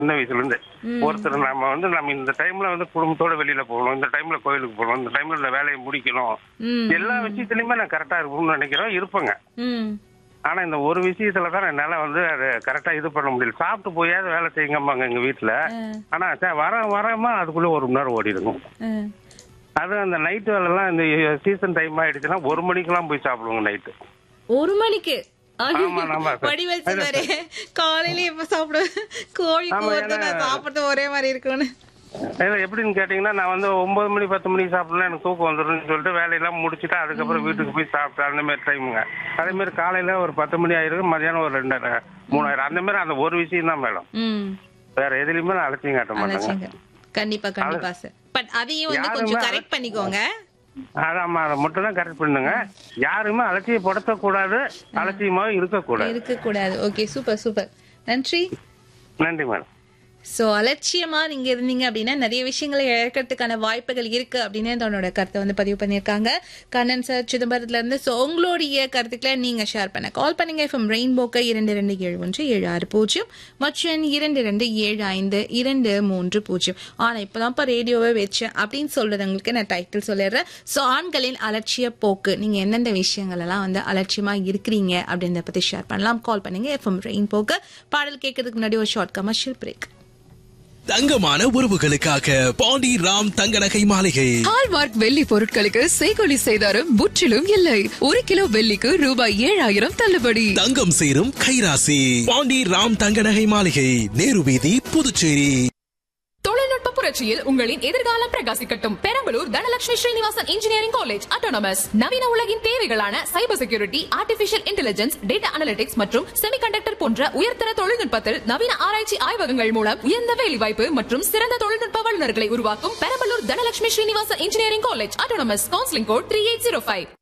சின்ன வயசுல இருந்து ஒருத்தர் நம்ம வந்து நம்ம இந்த டைம்ல வந்து குடும்பத்தோட வெளியில போகணும் இந்த டைம்ல கோயிலுக்கு போகணும் இந்த டைம்ல இந்த வேலையை முடிக்கணும் ம் எல்லா விஷயத்துலயுமே நான் கரெக்டா இருக்கணும்னு நினைக்கிறேன் இருப்பேங்க ம் ஆனா இந்த ஒரு விஷயத்துல தான் என்னால வந்து அதை கரெக்டா இது பண்ண முடியல சாப்பிட்டு போயாவது வேலை செய்யுங்கம்பாங்க எங்க வீட்டுல ஆனா சே, வர வரமா அதுக்குள்ள ஒரு மணி நேரம் ஓடிடுங்க ஆ. அது அந்த நைட் வேலைலாம் இந்த சீசன் டைம் ஆயிடுச்சுன்னா ஒரு மணிக்கெல்லாம் போய் சாப்பிடுவோங்க நைட்டு ஒரு மணிக்கு ஐயோ, ஆமா, ஆமா. வடிவேல் சொல்லுவாரு காலையில எப்ப சாப்பிடுவேன் கோழி ஆமா, கூறது ஏன்னா- நான் சாப்பிடுறது ஒரே மாதிரி இருக்கும்னு இல்ல எப்படின்னு கேட்டீங்கன்னா நான் வந்து ஒன்பது மணி பத்து மணிக்கு சாப்பிடலாம் எனக்கு தூக்கம் வந்துடும்னு சொல்லிட்டு வேலையெல்லாம் முடிச்சுட்டு அதுக்கப்புறம் வீட்டுக்கு போய் சாப்பிட்டு அந்த மாதிரி டைமுங்க அதே மாதிரி காலையில ஒரு பத்து மணி ஆயிருக்கு மதியானம் ஒரு ரெண்டாயிரம் மூணாயிரம் அந்த மாதிரி அந்த ஒரு விஷயம் தான் மேடம் ம் வேற எதுலயுமே நான் அலட்சியம் காட்ட மாட்டேங்க அழைச்சிங்க கண்டிப்பா கண்டிப்பா சார் பட் அதையும் வந்து யாருமே கொஞ்சம் அழ- கரெக்ட் பண்ணிக்கோங்க அதாம்மா அதை மட்டும் தான் கரெக்ட் பண்ணுங்க யாருமே அலட்சியப்படுத்தக்கூடாது அலட்சியமாவே இருக்கக்கூடாது இருக்க கூடாது ஓகே சூப்பர் சூப்பர் நன்றி நன்றி மேடம் சோ அலட்சியமா நீங்க இருந்தீங்க அப்படின்னா நிறைய விஷயங்களை இழக்கிறதுக்கான வாய்ப்புகள் இருக்கு அப்படின்னு தன்னோட கருத்தை வந்து பதிவு பண்ணியிருக்காங்க கண்ணன் சார் சிதம்பரத்துல இருந்து சோ உங்களுடைய கருத்துக்களை நீங்க ஷேர் பண்ண கால் பண்ணுங்க எஃப்எம் ரெயின்போக்க இரண்டு ரெண்டு ஏழு ஒன்று ஏழு ஆறு பூஜ்ஜியம் மற்றும் இரண்டு ரெண்டு ஏழு ஐந்து இரண்டு மூன்று பூஜ்ஜியம் ஆனா இப்பதான்ப்பா ரேடியோவை வச்சேன் அப்படின்னு சொல்றவங்களுக்கு நான் டைட்டில் சொல்லிடுறேன் சோ ஆண்களின் அலட்சிய போக்கு நீங்க எந்தெந்த விஷயங்கள் எல்லாம் வந்து அலட்சியமா இருக்கிறீங்க அப்படின்றத பத்தி ஷேர் பண்ணலாம் கால் பண்ணுங்க எஃப்எம் ரெயின்போக்க பாடல் கேட்கறதுக்கு முன்னாடி ஒரு ஷார்ட் கமர்ஷியல் பிரேக் தங்கமான உறவுகளுக்காக பாண்டி ராம் தங்க நகை மாளிகை ஹால்மார்க் வெள்ளி பொருட்களுக்கு செய்கொலி செய்தாரும் முற்றிலும் இல்லை ஒரு கிலோ வெள்ளிக்கு ரூபாய் ஏழாயிரம் தள்ளுபடி தங்கம் சேரும் கைராசி பாண்டி ராம் தங்க நகை மாளிகை நேரு வீதி புதுச்சேரி தொழில்நுட்ப புரட்சியில் உங்களின் எதிர்காலம் பிரகாசிக்கட்டும் Perambalur Dhanalakshmi Srinivasan engineering college autonomous நவீன உலகின் தேவைகளான cyber security artificial intelligence data analytics மற்றும் செமிகண்டக்டர் போன்ற உயர்தர தொழில்நுட்பத்தில் நவீன ஆராய்ச்சி ஆய்வகங்கள் மூலம் உயர்ந்த வேலைவாய்ப்பு மற்றும் சிறந்த தொழில்நுட்ப வல்லுநர்களை உருவாக்கும் Perambalur Dhanalakshmi Srinivasan engineering college autonomous counselling code three eight zero five